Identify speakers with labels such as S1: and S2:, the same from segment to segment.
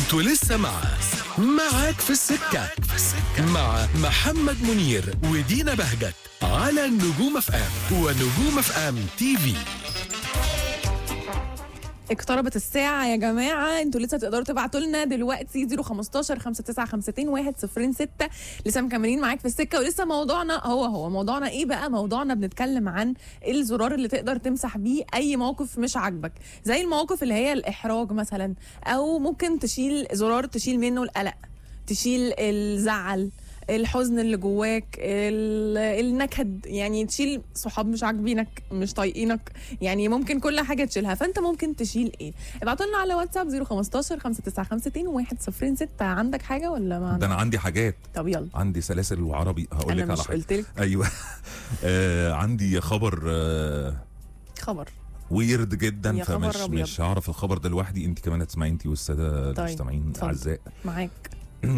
S1: انتوا لسه مع معاك في السكة مع محمد منير ودينا بهجت على النجوم اف ام ونجوم اف ام تي في
S2: اقتربت الساعة يا جماعة انتوا لسه تقدروا تبعتوا لنا دلوقتي 015 5952 106 لسه مكملين معاك في السكة ولسه موضوعنا هو هو موضوعنا ايه بقى موضوعنا بنتكلم عن الزرار اللي تقدر تمسح بيه اي موقف مش عاجبك زي المواقف اللي هي الاحراج مثلا او ممكن تشيل زرار تشيل منه القلق تشيل الزعل الحزن اللي جواك ال- النكد يعني تشيل صحاب مش عاجبينك مش طايقينك يعني ممكن كل حاجه تشيلها فانت ممكن تشيل ايه ابعتوا لنا على واتساب 015 5952 106 عندك حاجه ولا ما
S3: ده
S2: عندك
S3: انا عندي حاجات
S2: طب يلا
S3: عندي سلاسل وعربي هقول
S2: انا
S3: لك على
S2: مش
S3: حاجه
S2: قلت لك
S3: ايوه آه عندي خبر آه
S2: خبر
S3: ويرد جدا
S2: يا خبر
S3: فمش
S2: أبيض.
S3: مش هعرف الخبر ده لوحدي انت كمان هتسمعي انت والساده
S2: طيب،
S3: المستمعين
S2: اتفضل.
S3: الاعزاء
S2: معاك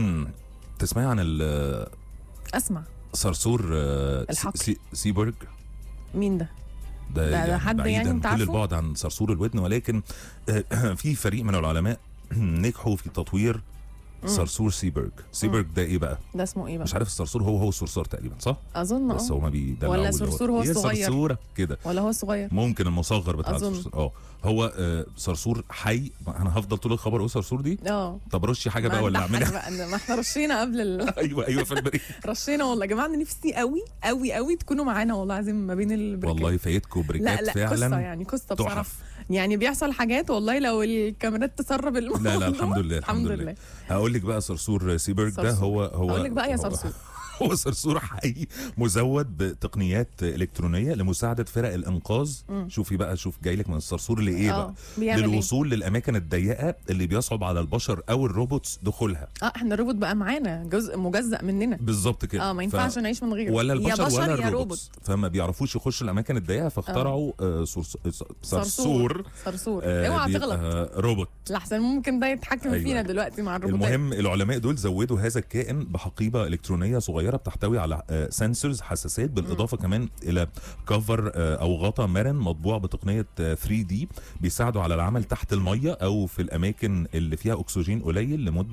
S3: تسمعي عن ال-
S2: اسمع
S3: صرصور آه،
S2: الحقل.
S3: سي سيبرج
S2: مين ده
S3: ده,
S2: ده- ده حد
S3: بعيدا
S2: يعني انت
S3: كل
S2: عارفه؟
S3: البعد عن صرصور الودن ولكن آه، في فريق من العلماء نجحوا في تطوير صرصور سيبرج سيبرج ده ايه بقى
S2: ده اسمه ايه بقى
S3: مش عارف الصرصور هو هو الصرصار تقريبا صح
S2: اظن
S3: بس
S2: اه
S3: هما بيدلعوا
S2: ولا
S3: اللي
S2: صرصور هو
S3: إيه
S2: الصغير؟
S3: صرصوره كده
S2: ولا هو صغير
S3: ممكن المصغر بتاع
S2: أظن.
S3: الصرصور اه هو آه صرصور حي انا هفضل طول الخبر اقول صرصور دي
S2: اه
S3: طب رشي حاجه
S2: ما
S3: بقى ولا
S2: نضحك
S3: اعملها
S2: بقى ما احنا رشينا قبل ال...
S3: ايوه ايوه في البريك
S2: رشينا والله يا جماعه انا نفسي قوي قوي قوي تكونوا معانا والله العظيم ما بين البريكات
S3: والله فايتكم
S2: لا
S3: بريكات
S2: لا قصه
S3: فعلا
S2: يعني قصه بصراحه
S3: تحف
S2: يعني بيحصل حاجات والله لو الكاميرات تسرب الموضوع
S3: لا لا الحمد لله الحمد لله هقول لك بقى صرصور سيبرج ده
S2: صرصور.
S3: هو هو
S2: اقول لك بقى يا
S3: هو-
S2: صرصور
S3: هو صرصور حي مزود بتقنيات الكترونيه لمساعده فرق الانقاذ
S2: مم.
S3: شوفي بقى شوف جاي لك من الصرصور لايه
S2: اه
S3: بقى
S2: بيعمل ايه
S3: للوصول للاماكن الضيقه اللي بيصعب على البشر او الروبوتس دخولها
S2: اه احنا الروبوت بقى معانا جزء مجزء مننا
S3: بالظبط كده
S2: اه ما ينفعش نعيش من غيره
S3: ولا
S2: يا
S3: البشر
S2: بشر
S3: ولا
S2: يا
S3: الروبوت
S2: روبوت
S3: فما بيعرفوش يخشوا الاماكن الضيقه فاخترعوا آه صرص- ص- صرصور
S2: صرصور
S3: آه،
S2: اوعى تغلط
S3: بيبقى روبوت
S2: لحسن ممكن ده يتحكم
S3: أيوة.
S2: فينا دلوقتي مع الروبوتات
S3: المهم العلماء دول زودوا هذا الكائن بحقيبه الكترونيه صغيره بتحتوي على سنسورز حساسات بالاضافه كمان الى كفر آه، او غطاء مرن مطبوع بتقنيه 3 دي بيساعدوا على العمل تحت الميه او في الاماكن اللي فيها اكسجين قليل لمده